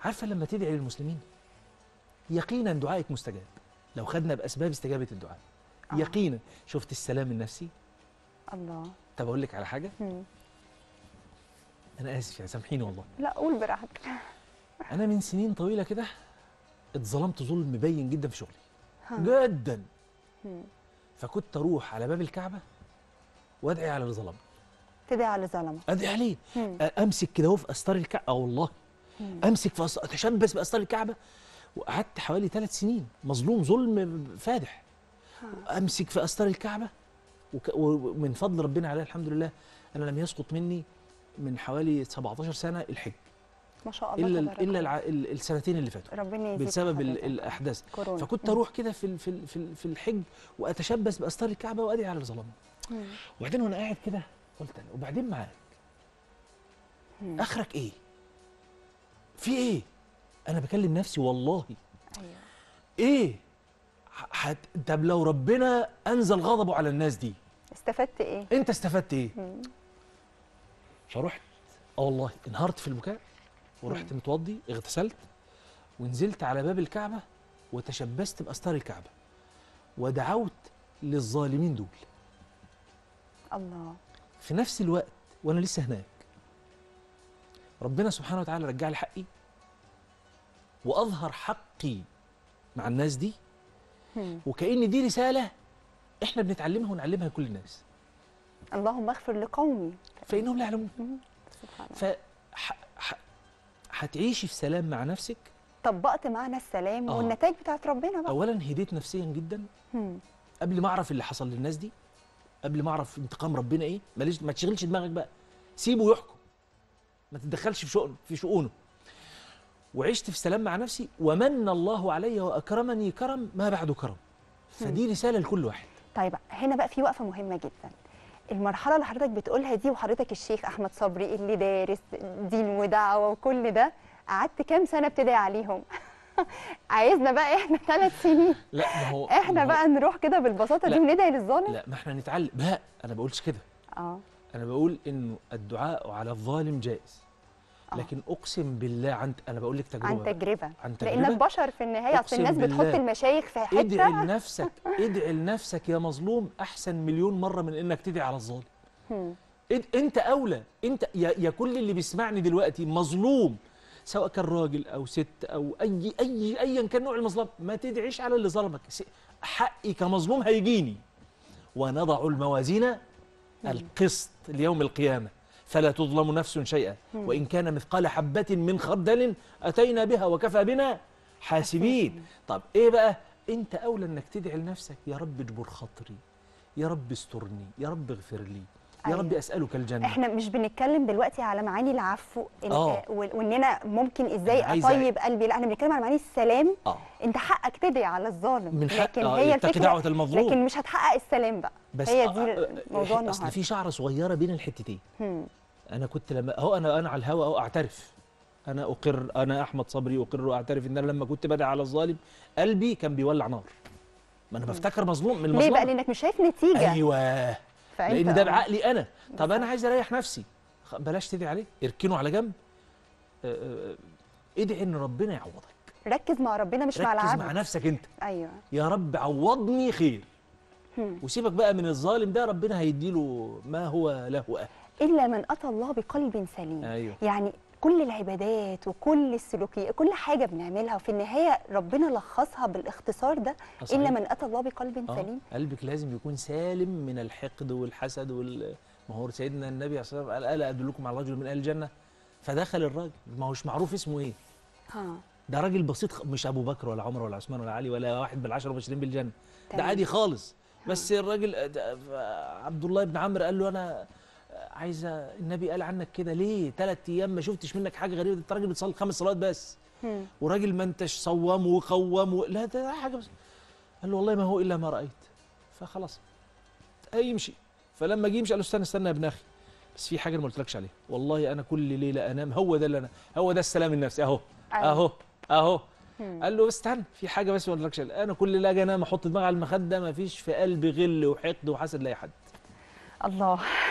عارفه لما تدعي للمسلمين يقينا دعائك مستجاب لو خدنا باسباب استجابه الدعاء آه. يقينا شفت السلام النفسي الله طب اقول لك على حاجه مم. انا اسف يعني سامحيني والله لا قول براحتك انا من سنين طويله كده اتظلمت ظلم مبين جدا في شغلي ها. جدا مم. فكنت اروح على باب الكعبه وادعي على اللي ظلمني تدعي على ظلمه ادعي عليه مم. أ- امسك كده اهو في استار الكعبه اه والله مم. امسك في أس... اتشبث باستار الكعبه وقعدت حوالي ثلاث سنين مظلوم ظلم فادح امسك في استار الكعبه وك... ومن فضل ربنا عليه الحمد لله انا لم يسقط مني من حوالي 17 سنه الحج ما شاء الله الا تبارك الا الله. الع... ال- السنتين اللي فاتوا ربنا يزيد بسبب ال... حضرتك. الاحداث كورونا فكنت مم. اروح كده في ال... في ال... في ال- في الحج واتشبث باستار الكعبه وادعي على اللي ظلمني مم. وبعدين وانا قاعد كده قلت أنا وبعدين معاك مم. اخرك ايه في ايه انا بكلم نفسي والله ايوه ايه ح- حت... طب لو ربنا انزل غضبه على الناس دي استفدت ايه؟ انت استفدت ايه مم. فرحت اه والله انهارت في البكاء ورحت متوضي اغتسلت ونزلت على باب الكعبه وتشبثت باستار الكعبه ودعوت للظالمين دول الله في نفس الوقت وانا لسه هناك ربنا سبحانه وتعالى رجع لي حقي واظهر حقي مع الناس دي مم. وكأن دي رسالة احنا بنتعلمها ونعلمها لكل الناس اللهم اغفر لقومي فإنهم لا يعلمون مم. سبحان الله ف ح- هتعيشي في سلام مع نفسك طبقت معنا السلام آه. والنتائج بتاعت ربنا بقى اولا هديت نفسيا جدا مم. قبل ما اعرف اللي حصل للناس دي قبل ما اعرف انتقام ربنا ايه ماليش ما تشغلش دماغك بقى سيبه يحكم ما تتدخلش في شؤون في شؤونه وعشت في سلام مع نفسي ومن الله علي واكرمني كرم ما بعده كرم فدي رساله لكل واحد طيب هنا بقى في وقفه مهمه جدا المرحله اللي حضرتك بتقولها دي وحضرتك الشيخ احمد صبري اللي دارس دين ودعوه وكل ده قعدت كام سنه بتدعي عليهم عايزنا بقى احنا ثلاث سنين لا ما هو احنا ما هو- بقى نروح كده بالبساطه دي لا. وندعي للظالم لا ما احنا نتعلم لا انا بقولش كده اه انا بقول انه الدعاء على الظالم جائز آه. لكن اقسم بالله عن انا بقول لك تجربه عن بقى. تجربه عن لانك تجربة. بشر في النهايه اصل أقسم الناس بتحط بالله. المشايخ في ادعي حته لنفسك ادعي لنفسك يا مظلوم احسن مليون مره من انك تدعي على الظالم هم. إد- انت اولى انت يا, يا كل اللي بيسمعني دلوقتي مظلوم سواء كان راجل او ست او اي اي ايا كان نوع المظلمه ما تدعيش على اللي ظلمك س- حقي كمظلوم هيجيني ونضع الموازين القسط ليوم القيامه فلا تظلم نفس شيئا وان كان مثقال حبه من خردل اتينا بها وكفى بنا حاسبين طب ايه بقى انت اولى انك تدعي لنفسك يا رب اجبر خاطري يا رب استرني يا رب اغفر لي يا أيوة. رب اسالك الجنه احنا مش بنتكلم دلوقتي على معاني العفو إن- آه. و- واننا ممكن ازاي أنا عايز اطيب قلبي لا احنا بنتكلم على معاني السلام اه انت حقك تدعي على الظالم من حق- لكن آه، هي يتقي الفكره دعوة المظلوم. لكن مش هتحقق السلام بقى بس هي آه، دي آه، موضوع اصل النهارده في شعره صغيره بين الحتتين هم. انا كنت لما اهو انا انا على الهوا اهو اعترف انا اقر انا احمد صبري اقر واعترف ان انا لما كنت بدعي على الظالم قلبي كان بيولع نار ما انا بفتكر مظلوم من ليه بقى المظلوم لانك مش شايف نتيجه ايوه فأنت لان ده آه. بعقلي انا طب انا عايز اريح نفسي خ- بلاش تدعي عليه اركنه على جنب آه، آه، ادعي ان ربنا يعوضك ركز مع ربنا مش مع ركز العبد مع نفسك انت ايوه يا رب عوضني خير هم. وسيبك بقى من الظالم ده ربنا هيديله ما هو له اهل الا من اتى الله بقلب سليم ايوه يعني كل العبادات وكل السلوكيات كل حاجه بنعملها وفي النهايه ربنا لخصها بالاختصار ده صحيح. الا من اتى الله بقلب آه، سليم قلبك لازم يكون سالم من الحقد والحسد وال ما هو سيدنا النبي عليه الصلاه والسلام قال الا ادلكم على رجل من اهل الجنه فدخل الراجل ما هوش معروف اسمه ايه ها ده راجل بسيط خ- مش ابو بكر ولا عمر ولا عثمان ولا علي ولا واحد بالعشره مبشرين بالجنه ده تمام. عادي خالص بس الراجل آه، ده- ف- عبد الله بن عمرو قال له انا آه، عايزه النبي قال عنك كده ليه ثلاث ايام ما شفتش منك حاجه غريبه ده انت راجل بتصلي خمس صلوات بس هم. وراجل ما انتش صوام وقوام و... لا ده حاجه بس قال له والله ما هو الا ما رايت فخلاص هيمشي فلما جه يمشي قال له استنى استنى يا ابن اخي بس في حاجه انا ما قلتلكش عليها والله انا كل ليله انام هو ده اللي انا هو ده السلام النفسي اهو أيوة. اهو اهو هم. قال له استنى في حاجه بس ما قلتلكش عليها انا كل ليله اجي انام احط دماغي على المخده ما فيش في قلبي غل وحقد وحسد لاي حد الله